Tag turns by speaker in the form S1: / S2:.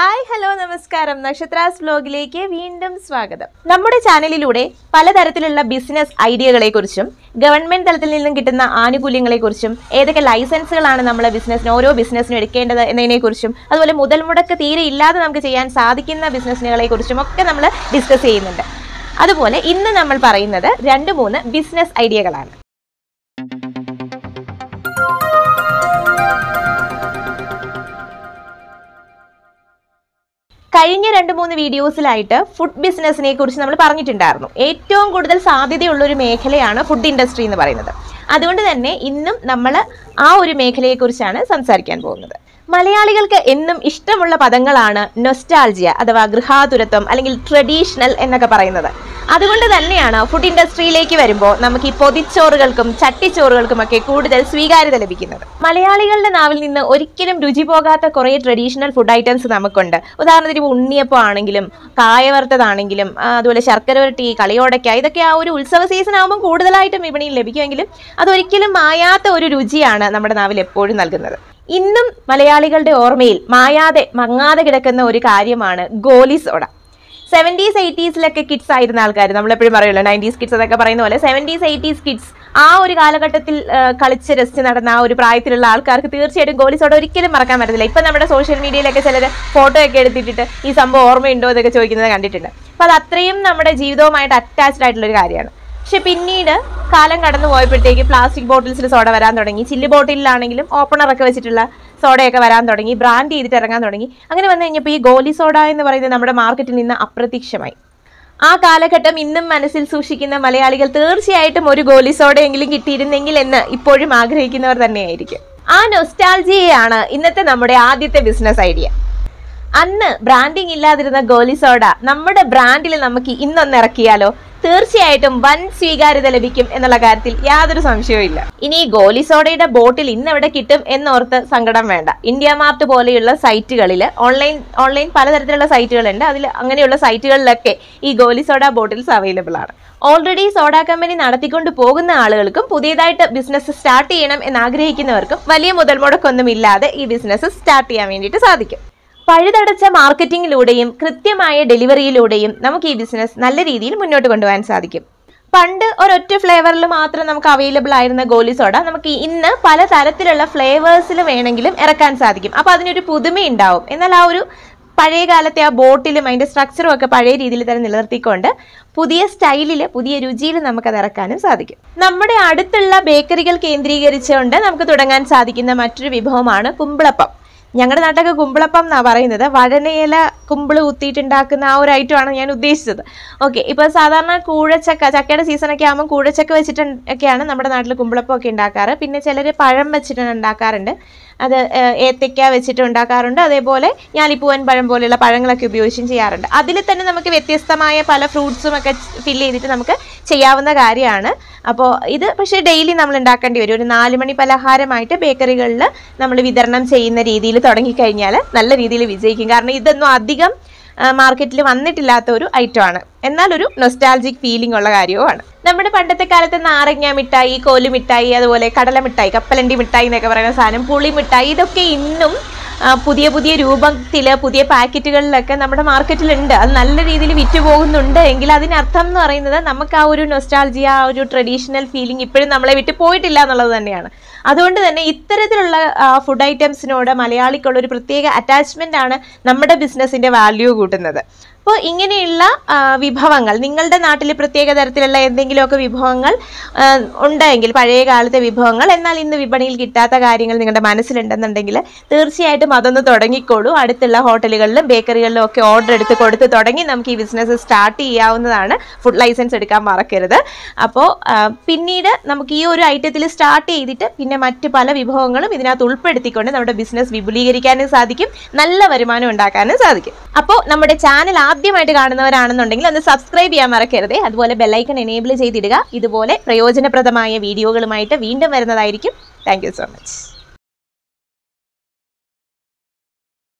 S1: hi hello നമസ്കാരം നക്ഷത്രാസ് വ്ലോഗിലേക്ക് വീണ്ടും സ്വാഗതം നമ്മുടെ ചാനലിലൂടെ പലതരത്തിലുള്ള ബിസിനസ് ഐഡിയകളെ കുറിച്ചും ഗവൺമെന്റ് തലത്തിൽ നിന്നും കിട്ടുന്ന ആനുകൂല്യങ്ങളെ കുറിച്ചും ഏതൊക്കെ ലൈസൻസുകളാണ് നമ്മൾ ബിസിനസ്സിന് ഓരോ ബിസിനസ്സിനും എടുക്കേണ്ടത് എന്നതിനെ കുറിച്ചും അതുപോലെ മുതൽ മുടക്ക് തീരെ ഇല്ലാതെ നമുക്ക് ചെയ്യാൻ സാധിക്കുന്ന ബിസിനസ്സുകളെ കുറിച്ചും ഒക്കെ നമ്മൾ ഡിസ്കസ് ചെയ്യുന്നുണ്ട് അതുപോലെ ഇന്ന് നമ്മൾ പറയുന്നത് രണ്ട് മൂന്ന് ബിസിനസ് ഐഡിയകളാണ് കഴിഞ്ഞ രണ്ട് മൂന്ന് വീഡിയോസിലായിട്ട് ഫുഡ് ബിസിനസ്സിനെ കുറിച്ച് നമ്മൾ പറഞ്ഞിട്ടുണ്ടായിരുന്നു ഏറ്റവും കൂടുതൽ സാധ്യതയുള്ള ഒരു മേഖലയാണ് ഫുഡ് ഇൻഡസ്ട്രി എന്ന് പറയുന്നത് അതുകൊണ്ട് തന്നെ ഇന്നും നമ്മൾ ആ ഒരു മേഖലയെക്കുറിച്ചാണ് സംസാരിക്കാൻ പോകുന്നത് മലയാളികൾക്ക് എന്നും ഇഷ്ടമുള്ള പദങ്ങളാണ് നൊസ്റ്റാൾജിയ അഥവാ ഗൃഹാതുരത്വം അല്ലെങ്കിൽ ട്രഡീഷണൽ എന്നൊക്കെ പറയുന്നത് അതുകൊണ്ട് തന്നെയാണ് ഫുഡ് ഇൻഡസ്ട്രിയിലേക്ക് വരുമ്പോൾ നമുക്ക് ഈ പൊതിച്ചോറുകൾക്കും ചട്ടിച്ചോറുകൾക്കുമൊക്കെ കൂടുതൽ സ്വീകാര്യത ലഭിക്കുന്നത് മലയാളികളുടെ നാവിൽ നിന്ന് ഒരിക്കലും രുചി പോകാത്ത കുറേ ട്രഡീഷണൽ ഫുഡ് ഐറ്റംസ് നമുക്കുണ്ട് ഉദാഹരണത്തിന് ഇപ്പോൾ ഉണ്ണിയപ്പം ആണെങ്കിലും കായവറുത്തതാണെങ്കിലും ആ, അതുപോലെ ശർക്കര വരട്ടി കളിയോടയ്ക്ക ഇതൊക്കെ ആ ഒരു ഉത്സവ സീസൺ ആകുമ്പോൾ കൂടുതലായിട്ടും വിപണിയിൽ ലഭിക്കുമെങ്കിലും അതൊരിക്കലും മായാത്ത ഒരു രുചിയാണ് നമ്മുടെ നാവിൽ എപ്പോഴും നൽകുന്നത് ഇന്നും മലയാളികളുടെ ഓർമ്മയിൽ മായാതെ മങ്ങാതെ കിടക്കുന്ന ഒരു കാര്യമാണ് ഗോലി സോഡ സെവൻറ്റീസ് എയ്റ്റീസിലൊക്കെ കിഡ്സ് ആയിരുന്ന ആൾക്കാർ നമ്മളെപ്പോഴും പറയുമല്ലോ നയൻറ്റീസ് കിഡ്സ് എന്നൊക്കെ പറയുന്ന പോലെ സെവൻറ്റീസ് എയ്റ്റീസ് കിഡ്സ് ആ ഒരു കാലഘട്ടത്തിൽ ആ, കളിച്ച് രസിച്ച് നടന്ന ആ ഒരു പ്രായത്തിലുള്ള ആൾക്കാർക്ക് തീർച്ചയായിട്ടും ഗോലി സോഡ ഒരിക്കലും മറക്കാൻ പറ്റത്തില്ല ഇപ്പം നമ്മുടെ സോഷ്യൽ മീഡിയയിലൊക്കെ ചിലർ ഫോട്ടോ ഒക്കെ എടുത്തിട്ടിട്ട് ഈ സംഭവം ഓർമ്മയുണ്ടോ എന്നൊക്കെ ചോദിക്കുന്നത് കണ്ടിട്ടുണ്ട് അപ്പോൾ അത് അത്രയും നമ്മുടെ ജീവിതവുമായിട്ട് അറ്റാച്ച്ഡ് ആയിട്ടുള്ള ഒരു കാര്യമാണ് പക്ഷെ പിന്നീട് കാലം കടന്നു പോയപ്പോഴത്തേക്ക് പ്ലാസ്റ്റിക് ബോട്ടിൽസിൽ സോഡ വരാൻ തുടങ്ങി ചില്ല് ബോട്ടിലാണെങ്കിലും ഓപ്പണറൊക്കെ വെച്ചിട്ടുള്ള സോഡയൊക്കെ വരാൻ തുടങ്ങി ബ്രാൻഡ് ചെയ്തിട്ട് ഇറങ്ങാൻ തുടങ്ങി അങ്ങനെ വന്നു കഴിഞ്ഞപ്പോൾ ഈ ഗോലി സോഡ എന്ന് പറയുന്നത് നമ്മുടെ മാർക്കറ്റിൽ നിന്ന് അപ്രത്യക്ഷമായി ആ കാലഘട്ടം ഇന്നും മനസ്സിൽ സൂക്ഷിക്കുന്ന മലയാളികൾ തീർച്ചയായിട്ടും ഒരു ഗോലി സോഡയെങ്കിലും കിട്ടിയിരുന്നെങ്കിൽ എന്ന് ഇപ്പോഴും ആഗ്രഹിക്കുന്നവർ തന്നെയായിരിക്കും ആ നൊസ്റ്റാൾജിയയാണ് ഇന്നത്തെ നമ്മുടെ ആദ്യത്തെ ബിസിനസ് ഐഡിയ അന്ന് ബ്രാൻഡിങ് ഇല്ലാതിരുന്ന ഗോലി സോഡ നമ്മുടെ ബ്രാൻഡിൽ നമുക്ക് ഇന്നൊന്ന് ഇറക്കിയാലോ തീർച്ചയായിട്ടും വൻ സ്വീകാര്യത ലഭിക്കും എന്നുള്ള കാര്യത്തിൽ യാതൊരു സംശയവും ഇല്ല ഇനി ഈ ഗോലി സോഡയുടെ ബോട്ടിൽ ഇന്ന് എവിടെ കിട്ടും എന്നോർത്ത് സങ്കടം വേണ്ട ഇന്ത്യ മാർട്ട് പോലെയുള്ള സൈറ്റുകളിൽ ഓൺലൈൻ ഓൺലൈൻ പലതരത്തിലുള്ള സൈറ്റുകളുണ്ട് അതിൽ അങ്ങനെയുള്ള സൈറ്റുകളിലൊക്കെ ഈ ഗോലി സോഡ ബോട്ടിൽസ് അവൈലബിൾ ആണ് ഓൾറെഡി സോഡ കമ്പനി നടത്തിക്കൊണ്ട് പോകുന്ന ആളുകൾക്കും പുതിയതായിട്ട് ബിസിനസ് സ്റ്റാർട്ട് ചെയ്യണം എന്ന് ആഗ്രഹിക്കുന്നവർക്കും വലിയ മുതൽ മുടക്കൊന്നും ഇല്ലാതെ ഈ ബിസിനസ് സ്റ്റാർട്ട് ചെയ്യാൻ വേണ്ടിയിട്ട് സാധിക്കും പഴുതടച്ച മാർക്കറ്റിംഗിലൂടെയും കൃത്യമായ ഡെലിവറിയിലൂടെയും നമുക്ക് ഈ ബിസിനസ് നല്ല രീതിയിൽ മുന്നോട്ട് കൊണ്ടുപോകാൻ സാധിക്കും പണ്ട് ഒരൊറ്റ ഫ്ലേവറിൽ മാത്രം നമുക്ക് അവൈലബിൾ ആയിരുന്ന ഗോലി സോഡ നമുക്ക് ഇന്ന് പല തരത്തിലുള്ള ഫ്ലേവേഴ്സിൽ വേണമെങ്കിലും ഇറക്കാൻ സാധിക്കും അപ്പോൾ അതിനൊരു പുതുമയുണ്ടാവും എന്നാൽ ആ ഒരു പഴയ കാലത്തെ ആ ബോട്ടിലും അതിൻ്റെ സ്ട്രക്ചറും ഒക്കെ പഴയ രീതിയിൽ തന്നെ നിലനിർത്തിക്കൊണ്ട് പുതിയ സ്റ്റൈലിൽ പുതിയ രുചിയിൽ നമുക്കത് ഇറക്കാനും സാധിക്കും നമ്മുടെ അടുത്തുള്ള ബേക്കറികൾ കേന്ദ്രീകരിച്ചുകൊണ്ട് നമുക്ക് തുടങ്ങാൻ സാധിക്കുന്ന മറ്റൊരു വിഭവമാണ് കുമ്പിളപ്പം ഞങ്ങളുടെ നാട്ടിലൊക്കെ കുമ്പിളപ്പം എന്നാണ് പറയുന്നത് വഴനയില കുമ്പിള് കുത്തിയിട്ടുണ്ടാക്കുന്ന ആ ഒരു ഐറ്റമാണ് ഞാൻ ഉദ്ദേശിച്ചത് ഓക്കെ ഇപ്പോൾ സാധാരണ കൂഴച്ചക്ക ചക്കയുടെ സീസണൊക്കെ ആകുമ്പോൾ കൂഴച്ചക്ക വെച്ചിട്ട് ഒക്കെയാണ് നമ്മുടെ നാട്ടിൽ കുമ്പിളപ്പം ഒക്കെ ഉണ്ടാക്കാറ് പിന്നെ ചിലർ പഴം വെച്ചിട്ട് ഉണ്ടാക്കാറുണ്ട് അത് ഏഹ്, ഏത്തയ്ക്ക വെച്ചിട്ട് ഉണ്ടാക്കാറുണ്ട് അതേപോലെ ഞാലിപ്പൂവൻ പഴം പോലെയുള്ള പഴങ്ങളൊക്കെ ഉപയോഗിച്ചും ചെയ്യാറുണ്ട് അതിൽ തന്നെ നമുക്ക് വ്യത്യസ്തമായ പല ഫ്രൂട്ട്സും ഒക്കെ ഫില്ല് ചെയ്തിട്ട് നമുക്ക് ചെയ്യാവുന്ന കാര്യമാണ് അപ്പോൾ ഇത് പക്ഷേ ഡെയിലി നമ്മൾ ഉണ്ടാക്കേണ്ടി വരും ഒരു നാല് മണി പലഹാരമായിട്ട് ബേക്കറികളിൽ നമ്മൾ വിതരണം ചെയ്യുന്ന രീതിയിൽ തുടങ്ങിക്കഴിഞ്ഞാൽ നല്ല രീതിയിൽ വിജയിക്കും കാരണം ഇതൊന്നും അധികം മാർക്കറ്റിൽ വന്നിട്ടില്ലാത്ത ഒരു ഐറ്റമാണ് എന്നാൽ ഒരു നൊസ്റ്റാൾജിക് ഫീലിംഗ് ഉള്ള കാര്യവുമാണ് നമ്മുടെ പണ്ടത്തെ കാലത്ത് നാരങ്ങ മിഠായി കോലു മിഠായി അതുപോലെ കടല മിഠായി കപ്പലണ്ടി മിഠായി എന്നൊക്കെ പറയുന്ന സാധനം പുളി മിഠായി ഇതൊക്കെ ഇന്നും ആ, പുതിയ പുതിയ രൂപത്തിൽ പുതിയ പാക്കറ്റുകളിലൊക്കെ നമ്മുടെ മാർക്കറ്റിലുണ്ട് അത് നല്ല രീതിയിൽ വിറ്റ് പോകുന്നുണ്ട് എങ്കിൽ അതിനർത്ഥം എന്ന് പറയുന്നത് നമുക്ക് ആ ഒരു നൊസ്റ്റാൾജിയ ആ ഒരു ട്രഡീഷണൽ ഫീലിംഗ് ഇപ്പോഴും നമ്മളെ വിട്ട് പോയിട്ടില്ല എന്നുള്ളത് തന്നെയാണ് അതുകൊണ്ട് തന്നെ ഇത്തരത്തിലുള്ള ഫുഡ് ഐറ്റംസിനോട് മലയാളിക്കുള്ള ഒരു പ്രത്യേക അറ്റാച്ച്മെന്റ് ആണ് നമ്മുടെ ബിസിനസിന്റെ വാല്യൂ കൂട്ടുന്നത് അപ്പോൾ ഇങ്ങനെയുള്ള ആ, വിഭവങ്ങൾ നിങ്ങളുടെ നാട്ടിൽ പ്രത്യേക തരത്തിലുള്ള എന്തെങ്കിലുമൊക്കെ വിഭവങ്ങൾ ആ, ഉണ്ടെങ്കിൽ പഴയ കാലത്തെ വിഭവങ്ങൾ എന്നാൽ ഇന്ന് വിപണിയിൽ കിട്ടാത്ത കാര്യങ്ങൾ നിങ്ങളുടെ മനസ്സിലുണ്ടെന്നുണ്ടെങ്കിൽ തീർച്ചയായിട്ടും അതൊന്ന് തുടങ്ങിക്കോളൂ അടുത്തുള്ള ഹോട്ടലുകളിലും ബേക്കറികളിലും ഒക്കെ ഓർഡർ എടുത്ത് കൊടുത്ത് തുടങ്ങി നമുക്ക് ഈ ബിസിനസ് സ്റ്റാർട്ട് ചെയ്യാവുന്നതാണ് ഫുഡ് ലൈസൻസ് എടുക്കാൻ മറക്കരുത് അപ്പോൾ പിന്നീട് നമുക്ക് ഈ ഒരു ഐറ്റത്തിൽ സ്റ്റാർട്ട് ചെയ്തിട്ട് പിന്നെ മറ്റ് പല വിഭവങ്ങളും ഇതിനകത്ത് ഉൾപ്പെടുത്തിക്കൊണ്ട് നമ്മുടെ ബിസിനസ് വിപുലീകരിക്കാനും സാധിക്കും നല്ല വരുമാനം ഉണ്ടാക്കാനും സാധിക്കും അപ്പോൾ നമ്മുടെ ചാനൽ ആദ്യമായിട്ട് കാണുന്നവരാണെന്നുണ്ടെങ്കിൽ ഒന്ന് സബ്സ്ക്രൈബ് ചെയ്യാൻ മറക്കരുതേ അതുപോലെ ബെല്ലൈക്കൺ എനേബിൾ ചെയ്തിടുക ഇതുപോലെ പ്രയോജനപ്രദമായ വീഡിയോകളുമായിട്ട് വീണ്ടും വരുന്നതായിരിക്കും താങ്ക് സോ മച്ച്